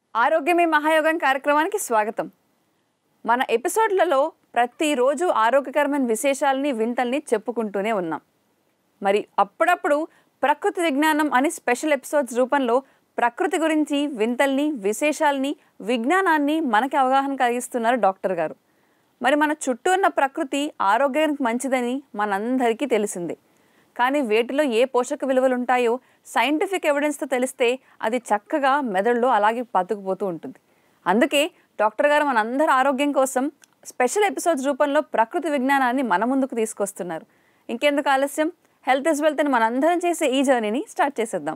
ఆరోగ్యమే మహాయోగం కార్యక్రమానికి స్వాగతం మన ఎపిసోడ్లలో ప్రతిరోజు ఆరోగ్యకరమైన విశేషాలని వింతల్ని చెప్పుకుంటూనే ఉన్నాం మరి అప్పుడప్పుడు ప్రకృతి విజ్ఞానం అని స్పెషల్ ఎపిసోడ్స్ రూపంలో ప్రకృతి గురించి వింతల్ని విశేషాల్ని విజ్ఞానాన్ని మనకి అవగాహన కలిగిస్తున్నారు డాక్టర్ గారు మరి మన చుట్టూ ఉన్న ప్రకృతి ఆరోగ్యానికి మంచిదని మనందరికీ తెలిసిందే కానీ వేటిలో ఏ పోషక విలువలు ఉంటాయో సైంటిఫిక్ ఎవిడెన్స్తో తెలిస్తే అది చక్కగా మెదడులో అలాగే బతుకుపోతూ ఉంటుంది అందుకే డాక్టర్ గారు మనందరి ఆరోగ్యం కోసం స్పెషల్ ఎపిసోడ్స్ రూపంలో ప్రకృతి విజ్ఞానాన్ని మన ముందుకు తీసుకొస్తున్నారు ఇంకెందుకు ఆలస్యం హెల్త్ ఇస్ వెల్త్ అని మనందరం చేసే ఈ జర్నీని స్టార్ట్ చేసేద్దాం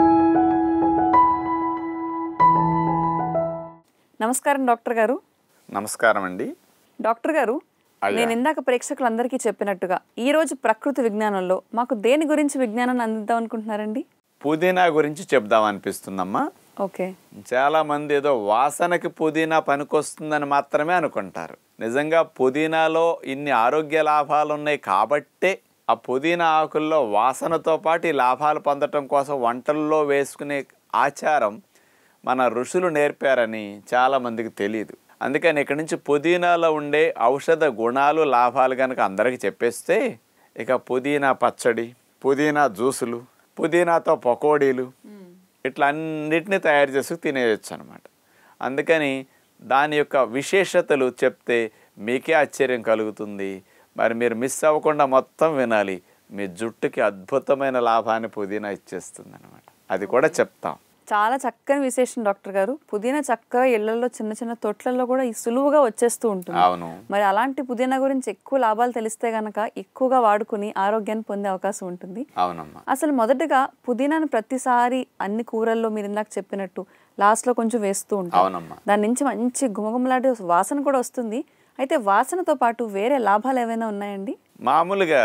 నమస్కారం డాక్టర్ గారు నమస్కారం అండి డాక్టర్ గారు అయ్యా. నేను ఇందాక ప్రేక్షకులందరికీ చెప్పినట్టుగా ఈ రోజు ప్రకృతి విజ్ఞానంలో మాకు దేని గురించి విజ్ఞానాన్ని అందిద్దాం అనుకుంటున్నారండి పుదీనా గురించి చెప్దాం అనిపిస్తుందమ్మా ఓకే చాలా మంది ఏదో వాసనకి పుదీనా పనికొస్తుందని మాత్రమే అనుకుంటారు నిజంగా పుదీనాలో ఇన్ని ఆరోగ్య లాభాలు ఉన్నాయి కాబట్టే ఆ పుదీనా ఆకుల్లో వాసనతో పాటు ఈ లాభాలు పొందటం కోసం వంటల్లో వేసుకునే ఆచారం మన ఋషులు నేర్పారని చాలా మందికి తెలియదు అందుకని ఇక్కడి నుంచి పుదీనాలో ఉండే ఔషధ గుణాలు లాభాలు కనుక అందరికీ చెప్పేస్తే ఇక పుదీనా పచ్చడి పుదీనా జ్యూసులు పుదీనాతో పకోడీలు ఇట్లా అన్నిటినీ తయారు చేసుకు తినేయచ్చు అనమాట అందుకని దాని యొక్క విశేషతలు చెప్తే మీకే ఆశ్చర్యం కలుగుతుంది మరి మీరు మిస్ అవ్వకుండా మొత్తం వినాలి మీ జుట్టుకి అద్భుతమైన లాభాన్ని పుదీనా ఇచ్చేస్తుంది అనమాట అది కూడా చెప్తాం చాలా చక్కని విశేషం డాక్టర్ గారు పుదీనా చక్కగా ఇళ్లలో చిన్న చిన్న తొట్లలో కూడా ఈ సులువుగా వచ్చేస్తూ ఉంటుంది అవును మరి అలాంటి పుదీనా గురించి ఎక్కువ లాభాలు తెలిస్తే గనక ఎక్కువగా వాడుకుని ఆరోగ్యాన్ని పొందే అవకాశం ఉంటుంది అవునమ్మా అసలు మొదటగా పుదీనాను ప్రతిసారి అన్ని కూరల్లో మీరు ఇందాక చెప్పినట్టు లాస్ట్ లో కొంచెం వేస్తూ ఉంటాం అవునమ్మా దాని నుంచి మంచి గుమగుమలాంటి వాసన కూడా వస్తుంది అయితే వాసనతో పాటు వేరే లాభాలు ఏమైనా ఉన్నాయండి మామూలుగా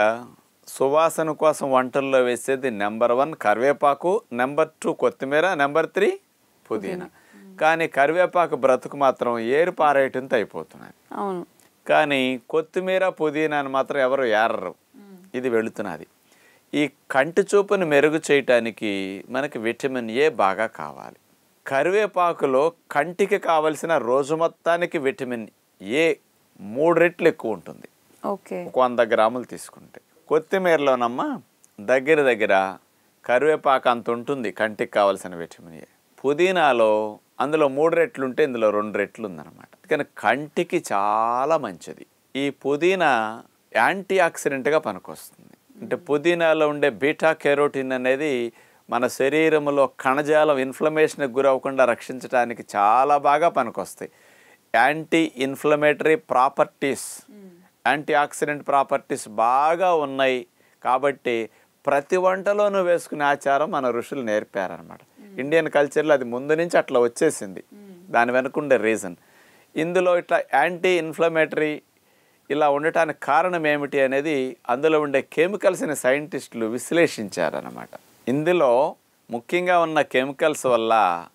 సువాసన కోసం వంటల్లో వేసేది నెంబర్ వన్ కరివేపాకు నెంబర్ టూ కొత్తిమీర నెంబర్ త్రీ పుదీనా కానీ కరివేపాకు బ్రతుకు మాత్రం ఏరు పారేయటంతో అయిపోతున్నది అవును కానీ కొత్తిమీర పుదీనాని మాత్రం ఎవరు ఏరరు ఇది వెళుతున్నది ఈ కంటి చూపుని మెరుగు చేయటానికి మనకి విటమిన్ ఏ బాగా కావాలి కరివేపాకులో కంటికి కావలసిన రోజు మొత్తానికి విటమిన్ ఏ మూడు రెట్లు ఎక్కువ ఉంటుంది ఓకే ఒక వంద గ్రాములు తీసుకుంటే కొత్తిమీరలోనమ్మా దగ్గర దగ్గర కరివేపాకు అంత ఉంటుంది కంటికి కావాల్సిన విటమిన్ ఏ పుదీనాలో అందులో మూడు రెట్లు ఉంటే ఇందులో రెండు రెట్లు ఉందన్నమాట కానీ కంటికి చాలా మంచిది ఈ పుదీనా యాంటీ ఆక్సిడెంట్గా పనికొస్తుంది అంటే పుదీనాలో ఉండే బీటా కెరోటిన్ అనేది మన శరీరంలో కణజాలం ఇన్ఫ్లమేషన్కి గురవ్వకుండా రక్షించడానికి చాలా బాగా పనికొస్తాయి anti inflammatory properties antioxidant properties బాగా ఉన్నాయి కాబట్టి ప్రతి వంటలోనూ వేసుకునే ఆచారం మన ఋషులు నేర్పారనమాట ఇండియన్ కల్చర్లో అది ముందు నుంచి అట్లా వచ్చేసింది దాని వెనుకుండే రీజన్ ఇందులో ఇట్లా యాంటీ ఇన్ఫ్లమేటరీ ఇలా ఉండటానికి కారణం ఏమిటి అనేది అందులో ఉండే కెమికల్స్ని సైంటిస్టులు విశ్లేషించారనమాట ఇందులో ముఖ్యంగా ఉన్న కెమికల్స్ వల్ల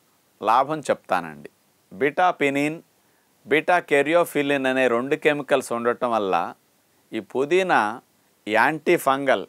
లాభం చెప్తానండి బిటాపినిన్ బీటా కెరియోఫిలిన్ అనే రెండు కెమికల్స్ ఉండటం వల్ల ఈ పుదీనా antifungal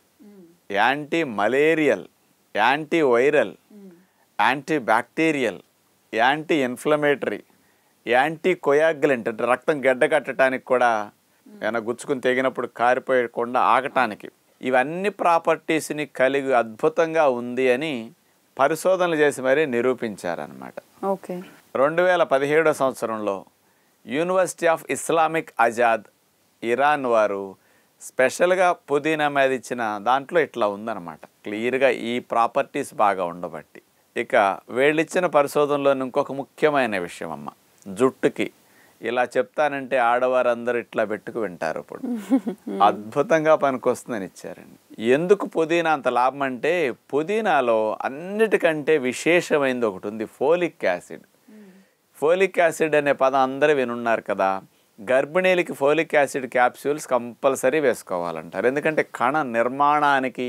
antimalarial antiviral antibacterial anti inflammatory anticoagulant అంటే రక్తం గడ్డ కట్టడానికి కూడా ఏమైనా గుచ్చుకుని తెగినప్పుడు కారిపోయకుండా ఆగటానికి ఇవన్నీ ప్రాపర్టీస్ని కలిగి అద్భుతంగా ఉంది అని పరిశోధనలు చేసి మరీ నిరూపించారనమాట ఓకే రెండు వేల పదిహేడో సంవత్సరంలో university of Islamic Azad Iran వారు స్పెషల్గా పుదీనా మీద ఇచ్చిన దాంట్లో ఇట్లా ఉందన్నమాట క్లియర్గా ఈ ప్రాపర్టీస్ బాగా ఉండబట్టి ఇక వీళ్ళిచ్చిన పరిశోధనలో ఇంకొక ముఖ్యమైన విషయం అమ్మ జుట్టుకి ఇలా చెప్తానంటే ఆడవారందరూ ఇట్లా పెట్టుకు వింటారు ఇప్పుడు అద్భుతంగా పనికొస్తుందని ఇచ్చారండి ఎందుకు పుదీనా అంత లాభం అంటే పుదీనాలో అన్నిటికంటే విశేషమైనది ఒకటి ఉంది ఫోలిక్ యాసిడ్ ఫోలిక్ యాసిడ్ అనే పదం అందరూ వినున్నారు కదా గర్భిణీలకి ఫోలిక్ యాసిడ్ క్యాప్సూల్స్ కంపల్సరీ వేసుకోవాలంటారు ఎందుకంటే కణ నిర్మాణానికి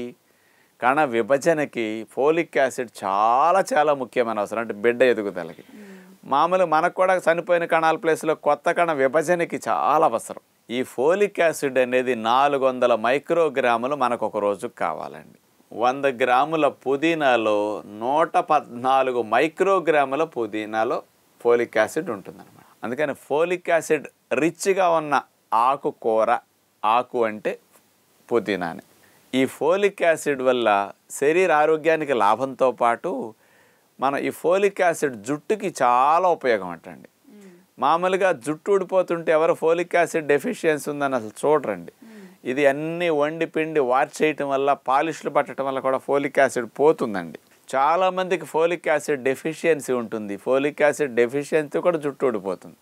కణ విభజనకి ఫోలిక్ యాసిడ్ చాలా చాలా ముఖ్యమైన అవసరం అంటే బిడ్డ ఎదుగుదలకి మామూలు మనకు కూడా చనిపోయిన కణాల ప్లేస్లో కొత్త కణ విభజనకి చాలా అవసరం ఈ ఫోలిక్ యాసిడ్ అనేది నాలుగు వందల మైక్రోగ్రాములు మనకు ఒక రోజుకు కావాలండి వంద గ్రాముల పుదీనాలో నూట పద్నాలుగు మైక్రోగ్రాముల పుదీనాలో ఫోలిక్ యాసిడ్ ఉంటుందన్నమాట అందుకని ఫోలిక్ యాసిడ్ రిచ్గా ఉన్న ఆకుకూర ఆకు అంటే పుదీనాని ఈ ఫోలిక్ యాసిడ్ వల్ల శరీర ఆరోగ్యానికి లాభంతో పాటు మన ఈ ఫోలిక్ యాసిడ్ జుట్టుకి చాలా ఉపయోగం అంటండి మామూలుగా జుట్టు ఊడిపోతుంటే ఎవరు ఫోలిక్ యాసిడ్ డెఫిషియన్సీ ఉందని అసలు చూడరండి ఇది అన్ని వండి పిండి వాచ్ చేయటం వల్ల పాలిష్లు పట్టడం వల్ల కూడా ఫోలిక్ యాసిడ్ పోతుందండి చాలామందికి ఫోలిక్ యాసిడ్ డెఫిషియన్సీ ఉంటుంది ఫోలిక్ యాసిడ్ డెఫిషియన్సీ కూడా జుట్టు ఊడిపోతుంది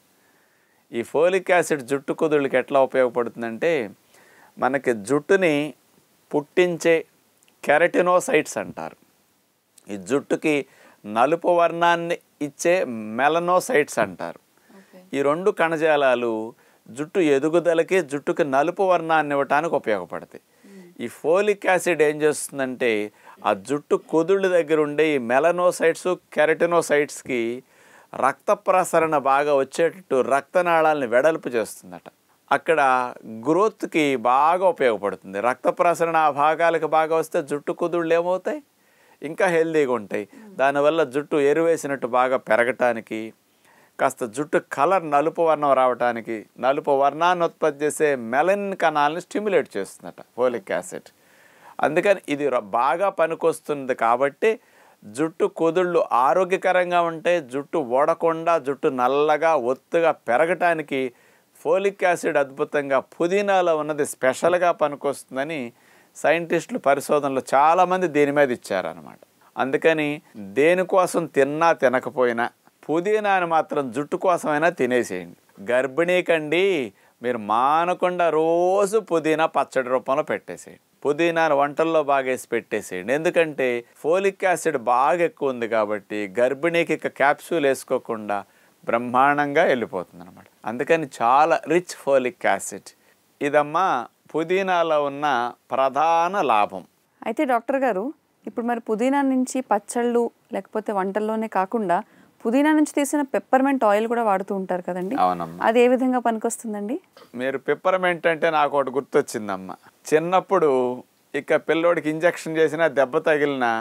ఈ ఫోలిక్ యాసిడ్ జుట్టు కుదుళ్ళకి ఎట్లా ఉపయోగపడుతుందంటే మనకి జుట్టుని పుట్టించే కెరటినోసైట్స్ అంటారు ఈ జుట్టుకి నలుపు వర్ణాన్ని ఇచ్చే మెలనోసైట్స్ అంటారు ఈ రెండు కణజాలాలు జుట్టు ఎదుగుదలకి జుట్టుకి నలుపు వర్ణాన్ని ఇవ్వటానికి ఉపయోగపడతాయి ఈ ఫోలిక్ యాసిడ్ ఏం చేస్తుందంటే ఆ జుట్టు కుదుళ్ళ దగ్గర ఉండే ఈ మెలనోసైట్స్ కెరటినోసైట్స్కి రక్త ప్రసరణ బాగా వచ్చేటట్టు రక్తనాళాలని వెడల్పు చేస్తుందట అక్కడ గ్రోత్కి బాగా ఉపయోగపడుతుంది రక్త ప్రసరణ ఆ భాగాలకు బాగా వస్తే జుట్టు కుదుళ్ళు ఏమవుతాయి ఇంకా హెల్దీగా ఉంటాయి దానివల్ల జుట్టు ఎరువేసినట్టు బాగా పెరగటానికి కాస్త జుట్టు కలర్ నలుపు వర్ణం రావడానికి నలుపు వర్ణాన్ని ఉత్పత్తి చేసే మెలన్ కణాలను స్టిమ్యులేట్ చేస్తుందట ఫోలిక్ యాసిడ్ అందుకని ఇది ర- బాగా పనికొస్తుంది కాబట్టి జుట్టు కుదుళ్ళు ఆరోగ్యకరంగా ఉంటే జుట్టు ఓడకుండా జుట్టు నల్లగా ఒత్తుగా పెరగటానికి ఫోలిక్ యాసిడ్ అద్భుతంగా పుదీనాలో ఉన్నది స్పెషల్గా పనికొస్తుందని సైంటిస్టులు పరిశోధనలు చాలామంది దీని మీద ఇచ్చారనమాట అందుకని దేనికోసం తిన్నా తినకపోయినా పుదీనాని మాత్రం జుట్టు కోసమైనా తినేసేయండి గర్భిణీ కండి మీరు మానకుండా రోజు పుదీనా పచ్చడి రూపంలో పెట్టేసేయండి పుదీనాను వంటల్లో బాగా వేసి పెట్టేసేయండి ఎందుకంటే ఫోలిక్ యాసిడ్ బాగా ఎక్కువ ఉంది కాబట్టి గర్భిణీకి ఇక క్యాప్సూల్ వేసుకోకుండా బ్రహ్మాండంగా వెళ్ళిపోతుంది అనమాట అందుకని చాలా రిచ్ ఫోలిక్ యాసిడ్ ఇదమ్మా పుదీనాలో ఉన్న ప్రధాన లాభం అయితే డాక్టర్ గారు ఇప్పుడు మరి పుదీనా నుంచి పచ్చళ్ళు లేకపోతే వంటల్లోనే కాకుండా పుదీనా నుంచి తీసిన పెప్పర్మెంట్ ఆయిల్ కూడా వాడుతూ ఉంటారు కదండి అవునమ్మా అది ఏ విధంగా పనికొస్తుందండి మీరు పిప్పరమెంట్ అంటే నాకు ఒకటి గుర్తొచ్చిందమ్మ చిన్నప్పుడు ఇక పిల్లోడికి ఇంజక్షన్ చేసినా దెబ్బ తగిలినా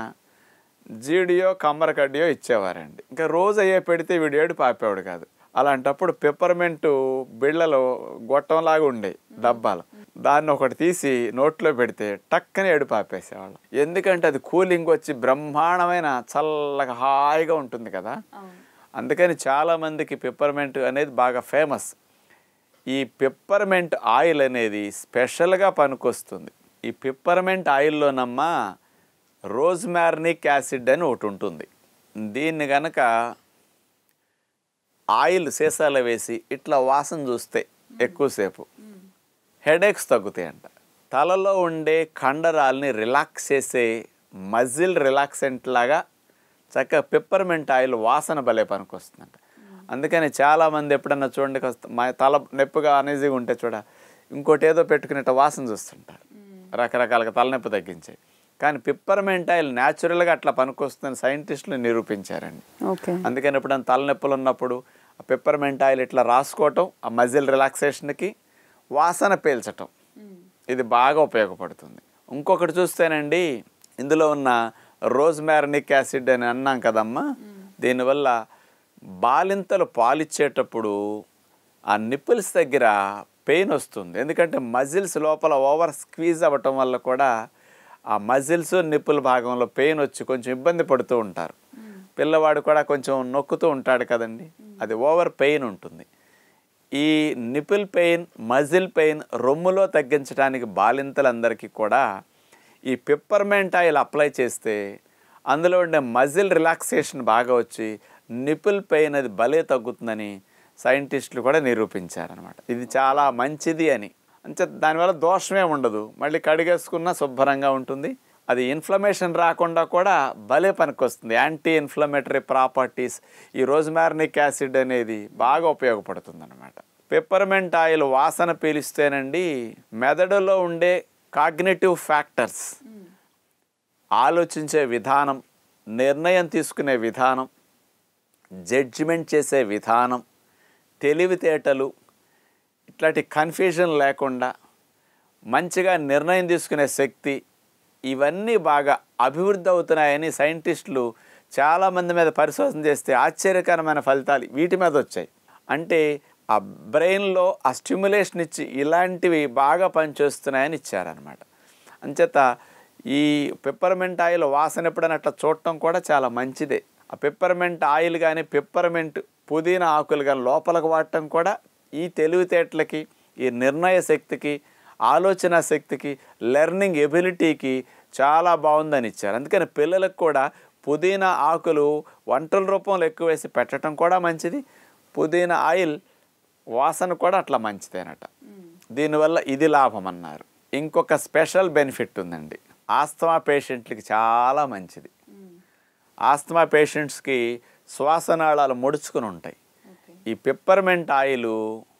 జీడియో కమ్మరకడ్డియో ఇచ్చేవారండి ఇంకా రోజు అయ్యే పెడితే వీడు ఏడు పాపేవాడు కాదు అలాంటప్పుడు పిప్పర్మెంట్ బిళ్ళలో గొట్టంలాగా ఉండే డబ్బాలు దాన్ని ఒకటి తీసి నోట్లో పెడితే టక్కనే ఏడు పాపేసేవాళ్ళం ఎందుకంటే అది కూలింగ్ వచ్చి బ్రహ్మాండమైన చల్లగా హాయిగా ఉంటుంది కదా అందుకని చాలామందికి పిప్పర్మెంట్ అనేది బాగా ఫేమస్ ఈ పిప్పర్మెంట్ ఆయిల్ అనేది స్పెషల్గా పనికొస్తుంది ఈ పిప్పర్మెంట్ ఆయిల్లోనమ్మా రోజ్మార్నిక్ యాసిడ్ అని ఒకటి ఉంటుంది దీన్ని గనక ఆయిల్ సీసాలో వేసి ఇట్లా వాసన చూస్తే ఎక్కువసేపు హెడేక్స్ తగ్గుతాయంట తలలో ఉండే కండరాల్ని రిలాక్స్ చేసే మజిల్ రిలాక్సెంట్ లాగా చక్కగా పెప్పర్మెంట్ ఆయిల్ వాసన భలే పనికొస్తుందంట అందుకని చాలామంది ఎప్పుడన్నా చూడండి కాస్త మా తల నొప్పిగా అనేజీగా ఉంటే చూడ ఇంకోటి ఏదో పెట్టుకునేట వాసన చూస్తుంటారు రకరకాలుగా తలనొప్పి తగ్గించే కానీ పిప్పర్మెంట్ ఆయిల్ న్యాచురల్గా అట్లా పనికొస్తుందని సైంటిస్టులు నిరూపించారండి ఓకే అందుకని ఎప్పుడైనా తలనొప్పులు ఉన్నప్పుడు ఆ పెప్పర్మెంట్ ఆయిల్ ఇట్లా రాసుకోవటం ఆ మజిల్ రిలాక్సేషన్కి వాసన పీల్చటం ఇది బాగా ఉపయోగపడుతుంది ఇంకొకటి చూస్తేనండి ఇందులో ఉన్న రోజ్మారినిక్ యాసిడ్ అని అన్నాం కదమ్మా దీనివల్ల బాలింతలు పాలిచ్చేటప్పుడు ఆ నిప్పుల్స్ దగ్గర పెయిన్ వస్తుంది ఎందుకంటే మజిల్స్ లోపల ఓవర్ స్క్వీజ్ అవ్వటం వల్ల కూడా ఆ మజిల్స్ నిప్పుల భాగంలో పెయిన్ వచ్చి కొంచెం ఇబ్బంది పడుతూ ఉంటారు పిల్లవాడు కూడా కొంచెం నొక్కుతూ ఉంటాడు కదండి అది ఓవర్ పెయిన్ ఉంటుంది ఈ నిపుల్ పెయిన్ మజిల్ పెయిన్ రొమ్ములో తగ్గించడానికి బాలింతలందరికీ కూడా ఈ పిప్పర్మెంట్ ఆయిల్ అప్లై చేస్తే అందులో ఉండే మజిల్ రిలాక్సేషన్ బాగా వచ్చి నిపుల్ పెయిన్ అది భలే తగ్గుతుందని సైంటిస్టులు కూడా నిరూపించారనమాట ఇది చాలా మంచిది అని అంటే దానివల్ల దోషమే ఉండదు మళ్ళీ కడిగేసుకున్నా శుభ్రంగా ఉంటుంది అది ఇన్ఫ్లమేషన్ రాకుండా కూడా భలే పనికొస్తుంది యాంటీ ఇన్ఫ్లమేటరీ ప్రాపర్టీస్ ఈ రోజ్మారినిక్ యాసిడ్ అనేది బాగా ఉపయోగపడుతుంది అనమాట పెప్పర్మెంట్ ఆయిల్ వాసన పీలిస్తేనండి మెదడులో ఉండే కాగ్నేటివ్ ఫ్యాక్టర్స్ ఆలోచించే విధానం నిర్ణయం తీసుకునే విధానం జడ్జిమెంట్ చేసే విధానం తెలివితేటలు ఇట్లాంటి కన్ఫ్యూజన్ లేకుండా మంచిగా నిర్ణయం తీసుకునే శక్తి ఇవన్నీ బాగా అభివృద్ధి అవుతున్నాయని సైంటిస్టులు చాలామంది మీద పరిశోధన చేస్తే ఆశ్చర్యకరమైన ఫలితాలు వీటి మీద వచ్చాయి అంటే ఆ బ్రెయిన్లో ఆ స్టిమ్యులేషన్ ఇచ్చి ఇలాంటివి బాగా పనిచేస్తున్నాయని ఇచ్చారనమాట అంచేత ఈ పెప్పర్మెంట్ ఆయిల్ వాసన ఎప్పుడైనా అట్లా చూడటం కూడా చాలా మంచిదే ఆ పెప్పర్మెంట్ ఆయిల్ కానీ పెప్పర్మెంట్ పుదీనా ఆకులు కానీ లోపలికి వాడటం కూడా ఈ తెలివితేటలకి ఈ నిర్ణయ శక్తికి ఆలోచన శక్తికి లెర్నింగ్ ఎబిలిటీకి చాలా బాగుందని ఇచ్చారు అందుకని పిల్లలకు కూడా పుదీనా ఆకులు వంటల రూపంలో ఎక్కువ వేసి పెట్టడం కూడా మంచిది పుదీనా ఆయిల్ వాసన కూడా అట్లా మంచిదేనట దీనివల్ల ఇది లాభం అన్నారు ఇంకొక స్పెషల్ బెనిఫిట్ ఉందండి ఆస్తమా పేషెంట్లకి చాలా మంచిది ఆస్తమా పేషెంట్స్కి శ్వాసనాళాలు ముడుచుకుని ఉంటాయి ఈ పెప్పర్మెంట్ ఆయిల్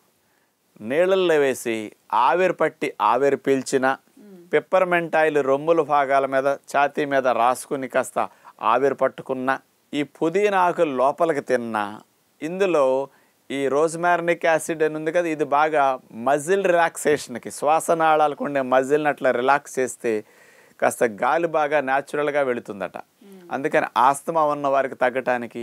నీళ్ళల్లో వేసి ఆవిరి పట్టి ఆవిరి పీల్చిన పెప్పర్మెంట్ ఆయిల్ రొమ్ముల భాగాల మీద ఛాతీ మీద రాసుకుని కాస్త ఆవిరి పట్టుకున్న ఈ పుదీనా ఆకులు లోపలికి తిన్నా ఇందులో ఈ రోజ్మారినిక్ యాసిడ్ అని ఉంది కదా ఇది బాగా మజిల్ రిలాక్సేషన్కి శ్వాసనాళాలకు ఉండే మజిల్ని అట్లా రిలాక్స్ చేస్తే కాస్త గాలి బాగా న్యాచురల్గా వెళుతుందట అందుకని ఆస్తమా ఉన్న వారికి తగ్గటానికి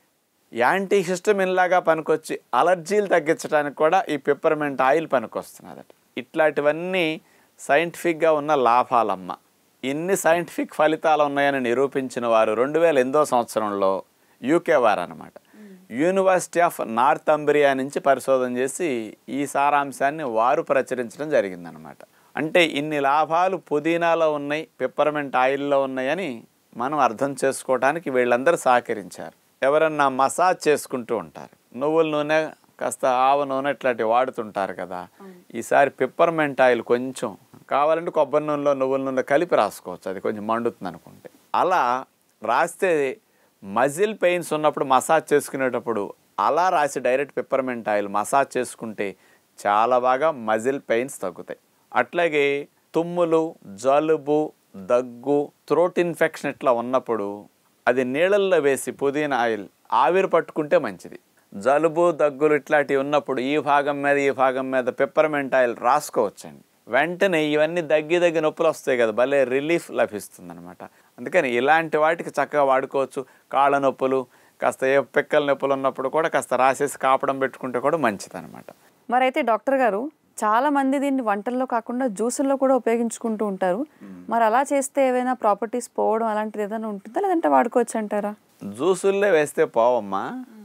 యాంటీ హిస్టమిన్ లాగా పనికొచ్చి అలర్జీలు తగ్గించడానికి కూడా ఈ పెప్పర్మెంట్ ఆయిల్ పనికొస్తున్నదట ఇట్లాంటివన్నీ సైంటిఫిక్గా ఉన్న లాభాలమ్మ ఇన్ని సైంటిఫిక్ ఫలితాలు ఉన్నాయని నిరూపించిన వారు రెండు వేల ఎనిమిదో సంవత్సరంలో యూకే వారు అనమాట యూనివర్సిటీ ఆఫ్ నార్త్ అంబ్రియా నుంచి పరిశోధన చేసి ఈ సారాంశాన్ని వారు ప్రచురించడం జరిగిందనమాట అంటే ఇన్ని లాభాలు పుదీనాలో ఉన్నాయి పెప్పర్మెంట్ ఆయిల్లో ఉన్నాయని మనం అర్థం చేసుకోవడానికి వీళ్ళందరూ సహకరించారు ఎవరన్నా మసాజ్ చేసుకుంటూ ఉంటారు నువ్వుల నూనె కాస్త ఆవ నూనె ఇట్లాంటివి వాడుతుంటారు కదా ఈసారి పెప్పర్మెంట్ ఆయిల్ కొంచెం కావాలంటే కొబ్బరి నూనెలో నువ్వుల నూనె కలిపి రాసుకోవచ్చు అది కొంచెం మండుతుంది అనుకుంటే అలా రాస్తే మజిల్ పెయిన్స్ ఉన్నప్పుడు మసాజ్ చేసుకునేటప్పుడు అలా రాసి డైరెక్ట్ పెప్పర్మెంట్ ఆయిల్ మసాజ్ చేసుకుంటే చాలా బాగా మజిల్ పెయిన్స్ తగ్గుతాయి అట్లాగే తుమ్ములు జలుబు దగ్గు థ్రోట్ ఇన్ఫెక్షన్ ఇట్లా ఉన్నప్పుడు అది నీళ్ళల్లో వేసి పుదీనా ఆయిల్ ఆవిరి పట్టుకుంటే మంచిది జలుబు దగ్గులు ఇట్లాంటివి ఉన్నప్పుడు ఈ భాగం మీద ఈ భాగం మీద పెప్పర్మెంట్ ఆయిల్ రాసుకోవచ్చండి వెంటనే ఇవన్నీ దగ్గి దగ్గి నొప్పులు వస్తాయి కదా భలే రిలీఫ్ లభిస్తుంది అనమాట అందుకని ఇలాంటి వాటికి చక్కగా వాడుకోవచ్చు కాళ్ళ నొప్పులు కాస్త ఏ పిక్కల నొప్పులు ఉన్నప్పుడు కూడా కాస్త రాసేసి కాపడం పెట్టుకుంటే కూడా మంచిది మరైతే డాక్టర్ గారు చాలా మంది దీన్ని వంటల్లో కాకుండా జ్యూసుల్లో కూడా ఉపయోగించుకుంటూ ఉంటారు మరి అలా చేస్తే ఏవైనా ప్రాపర్టీస్ పోవడం అలాంటిది ఏదైనా ఉంటుందా లేదంటే వాడుకోవచ్చు అంటారా జ్యూసుల్లో వేస్తే పోవమ్మా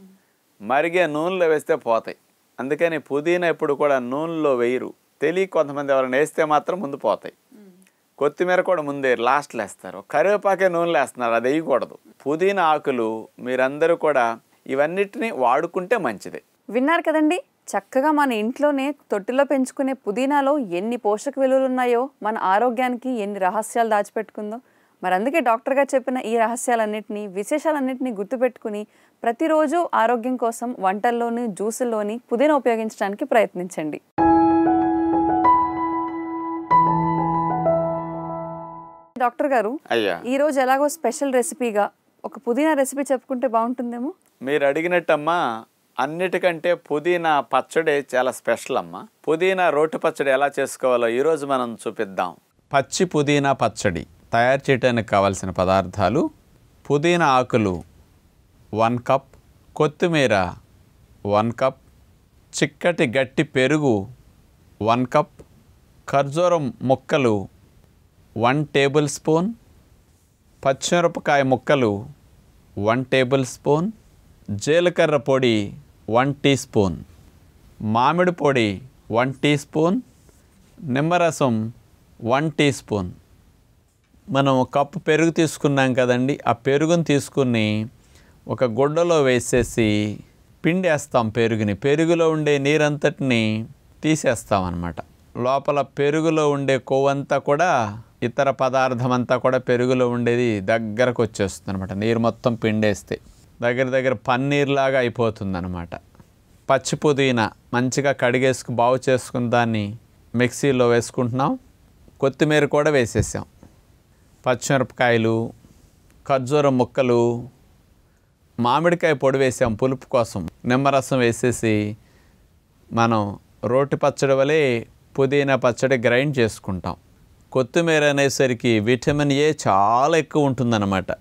మరిగే నూనెలో వేస్తే పోతాయి అందుకని పుదీనా ఎప్పుడు కూడా నూనెలో వేయరు తెలియ కొంతమంది ఎవరైనా వేస్తే మాత్రం ముందు పోతాయి కొత్తిమీర కూడా ముందే లాస్ట్లో వేస్తారు కరివేపాకే నూనెలో వేస్తున్నారు అది వేయకూడదు పుదీనా ఆకులు మీరందరూ కూడా ఇవన్నిటిని వాడుకుంటే మంచిదే విన్నారు కదండి చక్కగా మన ఇంట్లోనే తొట్టిలో పెంచుకునే పుదీనాలో ఎన్ని పోషక విలువలు ఉన్నాయో మన ఆరోగ్యానికి ఎన్ని రహస్యాలు దాచిపెట్టుకుందో మరి అందుకే డాక్టర్ గారు చెప్పిన ఈ రహస్యాలన్నింటినీ విశేషాలన్నింటినీ గుర్తుపెట్టుకుని ప్రతిరోజు ఆరోగ్యం కోసం వంటల్లోని జ్యూసుల్లోని పుదీనా ఉపయోగించడానికి ప్రయత్నించండి డాక్టర్ గారు అయ్యా ఈ రోజు ఎలాగో స్పెషల్ రెసిపీగా ఒక పుదీనా రెసిపీ చెప్పుకుంటే బాగుంటుందేమో మీరు అడిగినట్టమ్మా అన్నిటికంటే పుదీనా పచ్చడి చాలా స్పెషల్ అమ్మా పుదీనా రోటి పచ్చడి ఎలా చేసుకోవాలో ఈరోజు మనం చూపిద్దాం పచ్చి పుదీనా పచ్చడి తయారు చేయడానికి కావాల్సిన పదార్థాలు పుదీనా ఆకులు వన్ కప్ కొత్తిమీర వన్ కప్ చిక్కటి గట్టి పెరుగు వన్ కప్ ఖర్జూరం ముక్కలు వన్ టేబుల్ స్పూన్ పచ్చిమిరపకాయ ముక్కలు వన్ టేబుల్ స్పూన్ జీలకర్ర పొడి వన్ టీ స్పూన్ మామిడి పొడి వన్ టీ స్పూన్ నిమ్మరసం వన్ టీ స్పూన్ మనం కప్పు పెరుగు తీసుకున్నాం కదండి ఆ పెరుగుని తీసుకుని ఒక గుడ్డలో వేసేసి పిండేస్తాం పెరుగుని పెరుగులో ఉండే నీరంతటిని తీసేస్తాం అన్నమాట లోపల పెరుగులో ఉండే కొవ్వంతా కూడా ఇతర పదార్థం అంతా కూడా పెరుగులో ఉండేది దగ్గరకు వచ్చేస్తుంది అనమాట నీరు మొత్తం పిండేస్తే దగ్గర దగ్గర పన్నీర్లాగా అయిపోతుంది అనమాట పచ్చి పుదీనా మంచిగా కడిగేసుకు బాగు చేసుకుని దాన్ని మిక్సీలో వేసుకుంటున్నాం కొత్తిమీర కూడా వేసేసాం పచ్చిమిరపకాయలు ఖర్జూరం ముక్కలు మామిడికాయ పొడి వేసాం పులుపు కోసం నిమ్మరసం వేసేసి మనం రోటి పచ్చడి వలె పుదీనా పచ్చడి గ్రైండ్ చేసుకుంటాం కొత్తిమీర అనేసరికి విటమిన్ ఏ చాలా ఎక్కువ ఉంటుందన్నమాట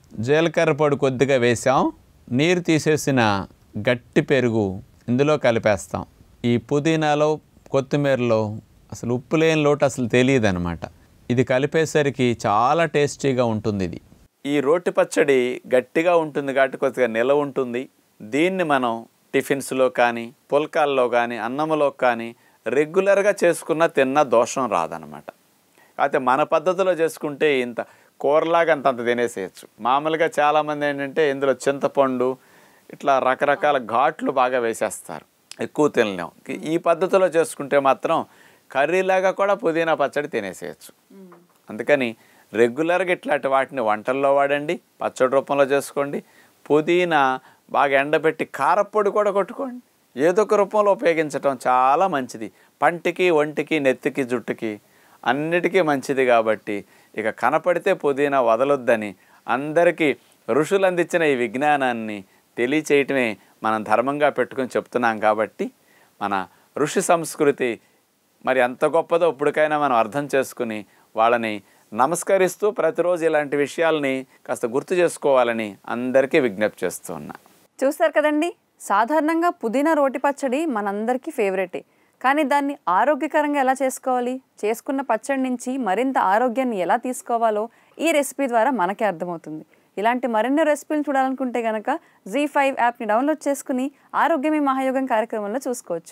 జీలకర్ర పొడి కొద్దిగా వేసాం నీరు తీసేసిన గట్టి పెరుగు ఇందులో కలిపేస్తాం ఈ పుదీనాలో కొత్తిమీరలో అసలు ఉప్పు లేని లోటు అసలు తెలియదు అనమాట ఇది కలిపేసరికి చాలా టేస్టీగా ఉంటుంది ఇది ఈ రోటి పచ్చడి గట్టిగా ఉంటుంది కాబట్టి కొద్దిగా నిలవ ఉంటుంది దీన్ని మనం టిఫిన్స్లో కానీ పుల్కాల్లో కానీ అన్నములో కానీ రెగ్యులర్గా చేసుకున్న తిన్న దోషం రాదనమాట అయితే మన పద్ధతిలో చేసుకుంటే ఇంత కూరలాగా అంత అంత తినేసేయచ్చు మామూలుగా చాలామంది ఏంటంటే ఇందులో చింతపండు ఇట్లా రకరకాల ఘాట్లు బాగా వేసేస్తారు ఎక్కువ తినలేం ఈ పద్ధతిలో చేసుకుంటే మాత్రం కర్రీలాగా కూడా పుదీనా పచ్చడి తినేసేయచ్చు అందుకని రెగ్యులర్గా ఇట్లాంటి వాటిని వంటల్లో వాడండి పచ్చడి రూపంలో చేసుకోండి పుదీనా బాగా ఎండబెట్టి కారప్పొడి కూడా కొట్టుకోండి ఏదో ఒక రూపంలో ఉపయోగించటం చాలా మంచిది పంటికి ఒంటికి నెత్తికి జుట్టుకి అన్నిటికీ మంచిది కాబట్టి ఇక కనపడితే పుదీనా వదలొద్దని అందరికీ ఋషులు అందించిన ఈ విజ్ఞానాన్ని తెలియచేయటమే మనం ధర్మంగా పెట్టుకొని చెప్తున్నాం కాబట్టి మన ఋషి సంస్కృతి మరి ఎంత గొప్పదో ఇప్పటికైనా మనం అర్థం చేసుకుని వాళ్ళని నమస్కరిస్తూ ప్రతిరోజు ఇలాంటి విషయాల్ని కాస్త గుర్తు చేసుకోవాలని అందరికీ విజ్ఞప్తి చేస్తూ ఉన్నా చూస్తారు కదండి సాధారణంగా పుదీనా రోటి పచ్చడి మనందరికీ ఫేవరెటే కానీ దాన్ని ఆరోగ్యకరంగా ఎలా చేసుకోవాలి చేసుకున్న పచ్చడి నుంచి మరింత ఆరోగ్యాన్ని ఎలా తీసుకోవాలో ఈ రెసిపీ ద్వారా మనకే అర్థమవుతుంది ఇలాంటి మరిన్ని రెసిపీలు చూడాలనుకుంటే కనుక జీ ఫైవ్ యాప్ని డౌన్లోడ్ చేసుకుని ఆరోగ్యమే మహాయోగం కార్యక్రమంలో చూసుకోవచ్చు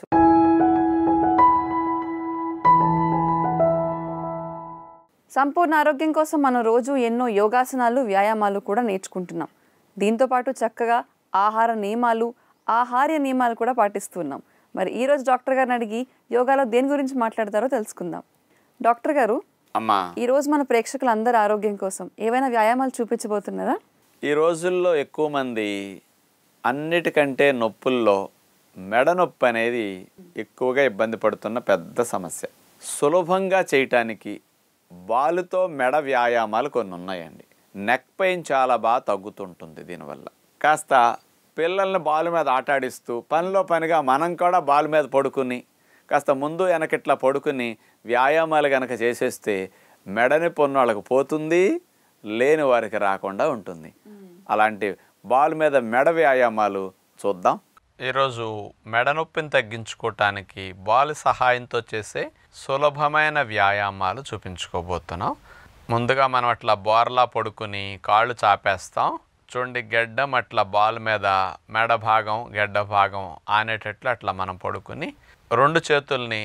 సంపూర్ణ ఆరోగ్యం కోసం మనం రోజు ఎన్నో యోగాసనాలు వ్యాయామాలు కూడా నేర్చుకుంటున్నాం దీంతోపాటు చక్కగా ఆహార నియమాలు ఆహార్య నియమాలు కూడా పాటిస్తున్నాం మరి ఈరోజు డాక్టర్ గారిని అడిగి యోగాలో దేని గురించి మాట్లాడతారో తెలుసుకుందాం డాక్టర్ గారు అమ్మా ఈరోజు మన ప్రేక్షకులందరి ఆరోగ్యం కోసం ఏవైనా వ్యాయామాలు చూపించబోతున్నారా ఈ రోజుల్లో ఎక్కువ మంది అన్నిటికంటే నొప్పుల్లో మెడ నొప్పి అనేది ఎక్కువగా ఇబ్బంది పడుతున్న పెద్ద సమస్య సులభంగా చేయటానికి బాలుతో మెడ వ్యాయామాలు కొన్ని ఉన్నాయండి నెక్ పెయిన్ చాలా బాగా తగ్గుతుంటుంది దీనివల్ల కాస్త పిల్లల్ని బాల్ మీద ఆటాడిస్తూ పనిలో పనిగా మనం కూడా బాల్ మీద పడుకుని కాస్త ముందు వెనకట్లా పడుకుని వ్యాయామాలు కనుక చేసేస్తే మెడని పొన్నోళ్ళకి పోతుంది లేని వారికి రాకుండా ఉంటుంది అలాంటి బాల్ మీద మెడ వ్యాయామాలు చూద్దాం ఈరోజు మెడ నొప్పిని తగ్గించుకోవటానికి బాల్ సహాయంతో చేసే సులభమైన వ్యాయామాలు చూపించుకోబోతున్నాం ముందుగా మనం అట్లా బోర్లా పడుకుని కాళ్ళు చాపేస్తాం చూడండి గెడ్డం అట్లా బాల్ మీద మెడ భాగం గెడ్డ భాగం ఆనేటట్లు అట్లా మనం పడుకుని రెండు చేతుల్ని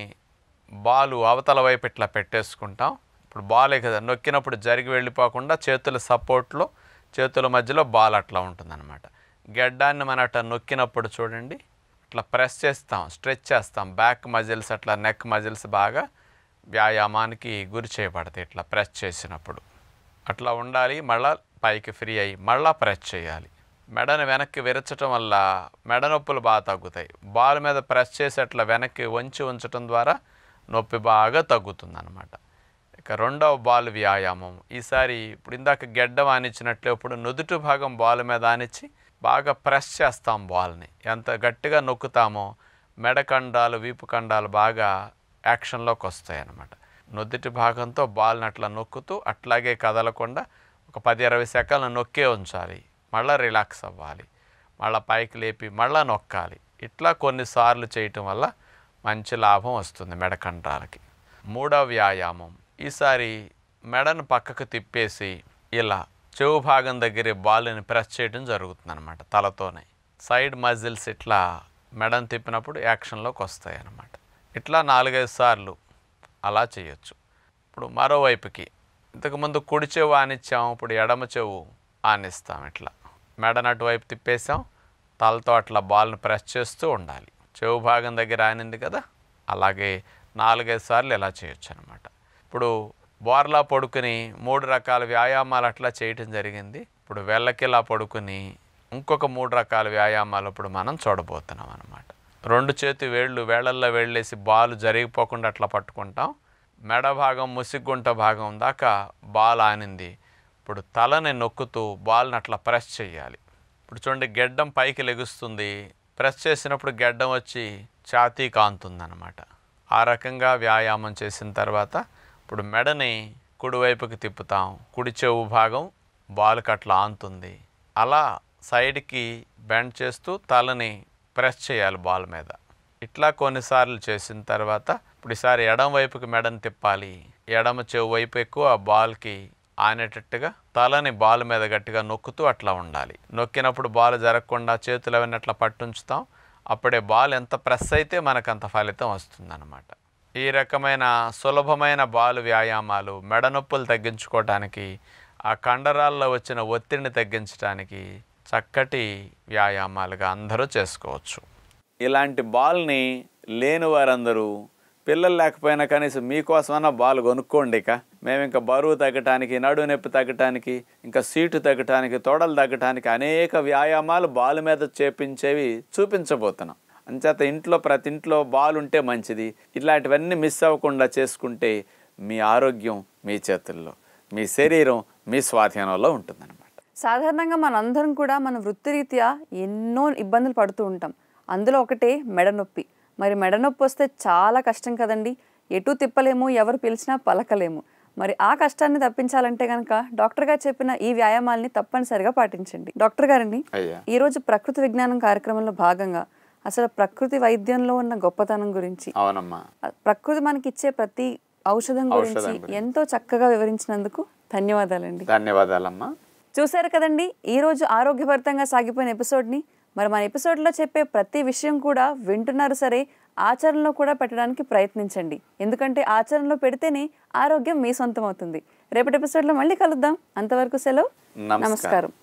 బాలు అవతల వైపు ఇట్లా పెట్టేసుకుంటాం ఇప్పుడు బాల్ కదా నొక్కినప్పుడు జరిగి వెళ్ళిపోకుండా చేతుల సపోర్ట్లో చేతుల మధ్యలో బాల్ అట్లా ఉంటుందన్నమాట గెడ్డాన్ని మనం అట్లా నొక్కినప్పుడు చూడండి ఇట్లా ప్రెస్ చేస్తాం స్ట్రెచ్ చేస్తాం బ్యాక్ మజిల్స్ అట్లా నెక్ మజిల్స్ బాగా వ్యాయామానికి గురి చేయబడతాయి ఇట్లా ప్రెస్ చేసినప్పుడు అట్లా ఉండాలి మళ్ళా పైకి ఫ్రీ అయ్యి మళ్ళా ప్రెస్ చేయాలి మెడను వెనక్కి విరచటం వల్ల మెడ నొప్పులు బాగా తగ్గుతాయి బాల్ మీద ప్రెస్ చేసి అట్లా వెనక్కి వంచి ఉంచటం ద్వారా నొప్పి బాగా తగ్గుతుంది అనమాట ఇక రెండవ బాల్ వ్యాయామం ఈసారి ఇప్పుడు ఇందాక గెడ్డం ఆనిచ్చినట్లే ఇప్పుడు నుదుటి భాగం బాల్ మీద ఆనిచ్చి బాగా ప్రెస్ చేస్తాం బాల్ని ఎంత గట్టిగా నొక్కుతామో మెడ కండాలు వీపు కండాలు బాగా యాక్షన్లోకి వస్తాయి అన్నమాట నుదుటి భాగంతో బాల్ని అట్లా నొక్కుతూ అట్లాగే కదలకుండా ఒక పది ఇరవై సెకండ్లు నొక్కే ఉంచాలి మళ్ళీ రిలాక్స్ అవ్వాలి మళ్ళీ పైకి లేపి మళ్ళీ నొక్కాలి ఇట్లా కొన్నిసార్లు చేయటం వల్ల మంచి లాభం వస్తుంది మెడ కండాలకి మూడవ వ్యాయామం ఈసారి మెడను పక్కకు తిప్పేసి ఇలా చెవు భాగం దగ్గర బాల్ని ప్రెస్ చేయడం జరుగుతుంది అనమాట తలతోనే సైడ్ మజిల్స్ ఇట్లా మెడను తిప్పినప్పుడు యాక్షన్లోకి వస్తాయి అన్నమాట ఇట్లా నాలుగైదు సార్లు అలా చేయొచ్చు ఇప్పుడు మరోవైపుకి ఇంతకుముందు కుడి చెవు ఆనిచ్చాం ఇప్పుడు ఎడమ చెవు ఆనిస్తాం ఇట్లా మెడను అటువైపు తిప్పేసాం తలతో అట్లా బాల్ని ప్రెస్ చేస్తూ ఉండాలి చెవు భాగం దగ్గర ఆనింది కదా అలాగే నాలుగైదు సార్లు ఇలా చేయొచ్చు అనమాట ఇప్పుడు బోర్లా పడుకుని మూడు రకాల వ్యాయామాలు అట్లా చేయటం జరిగింది ఇప్పుడు వెళ్ళకిలా పడుకుని ఇంకొక మూడు రకాల వ్యాయామాలు ఇప్పుడు మనం చూడబోతున్నాం అనమాట రెండు చేతి వేళ్ళు వేళ్ళల్లో వేళ్ళేసి బాల్ జరిగిపోకుండా అట్లా పట్టుకుంటాం మెడ భాగం ముసిగుంట భాగం దాకా బాల్ ఆనింది ఇప్పుడు తలని నొక్కుతూ బాల్ని అట్లా ప్రెస్ చేయాలి ఇప్పుడు చూడండి గెడ్డం పైకి లెగుస్తుంది ప్రెస్ చేసినప్పుడు గెడ్డం వచ్చి ఛాతీ కాంతుందన్నమాట ఆ రకంగా వ్యాయామం చేసిన తర్వాత ఇప్పుడు మెడని కుడివైపుకి తిప్పుతాం కుడి చెవు భాగం బాల్కి అట్లా ఆంతుంది అలా సైడ్కి బెండ్ చేస్తూ తలని ప్రెస్ చేయాలి బాల్ మీద ఇట్లా కొన్నిసార్లు చేసిన తర్వాత ఇప్పుడు ఈసారి ఎడమ వైపుకి మెడని తిప్పాలి ఎడమ చెవు వైపు ఎక్కువ ఆ బాల్కి ఆనేటట్టుగా తలని బాల్ మీద గట్టిగా నొక్కుతూ అట్లా ఉండాలి నొక్కినప్పుడు బాల్ జరగకుండా చేతులు అవన్నీ అట్లా పట్టుంచుతాం అప్పుడే బాల్ ఎంత ప్రెస్ అయితే మనకు అంత ఫలితం వస్తుందన్నమాట ఈ రకమైన సులభమైన బాల్ వ్యాయామాలు మెడ నొప్పులు తగ్గించుకోవటానికి ఆ కండరాల్లో వచ్చిన ఒత్తిడిని తగ్గించడానికి చక్కటి వ్యాయామాలుగా అందరూ చేసుకోవచ్చు ఇలాంటి బాల్ని లేని వారందరూ పిల్లలు లేకపోయినా కనీసం మీకోసమన్నా బాల్ కొనుక్కోండి ఇక మేము ఇంకా బరువు తగ్గటానికి నడు నొప్పి తగ్గటానికి ఇంకా సీటు తగ్గటానికి తొడలు తగ్గటానికి అనేక వ్యాయామాలు బాల్ మీద చేపించేవి చూపించబోతున్నాం అంచేత ఇంట్లో ప్రతి ఇంట్లో బాల్ ఉంటే మంచిది ఇలాంటివన్నీ మిస్ అవ్వకుండా చేసుకుంటే మీ ఆరోగ్యం మీ చేతుల్లో మీ శరీరం మీ స్వాధీనంలో ఉంటుందన్నమాట సాధారణంగా మనందరం కూడా మన వృత్తిరీత్యా ఎన్నో ఇబ్బందులు పడుతూ ఉంటాం అందులో ఒకటే మెడ నొప్పి మరి మెడ నొప్పి వస్తే చాలా కష్టం కదండి ఎటు తిప్పలేము ఎవరు పిలిచినా పలకలేము మరి ఆ కష్టాన్ని తప్పించాలంటే కనుక డాక్టర్ గారు చెప్పిన ఈ వ్యాయామాల్ని తప్పనిసరిగా పాటించండి డాక్టర్ గారండి అయ్యా ఈరోజు ప్రకృతి విజ్ఞానం కార్యక్రమంలో భాగంగా అసలు ప్రకృతి వైద్యంలో ఉన్న గొప్పతనం గురించి అవునమ్మా ఆ ప్రకృతి మనకి ఇచ్చే ప్రతి ఔషధం గురించి ఔషధం గురించి. ఎంతో చక్కగా వివరించినందుకు ధన్యవాదాలండి ధన్యవాదాలమ్మా చూశారు కదండి ఈరోజు ఆరోగ్యభరితంగా సాగిపోయిన ఎపిసోడ్ని మరి మన ఎపిసోడ్లో చెప్పే ప్రతి విషయం కూడా వింటున్నారు సరే ఆచరణలో కూడా పెట్టడానికి ప్రయత్నించండి ఎందుకంటే ఆచరణలో పెడితేనే ఆరోగ్యం మీ సొంతం అవుతుంది రేపటి ఎపిసోడ్లో మళ్ళీ కలుద్దాం అంతవరకు సెలవు నమస్కారం. నమస్కారం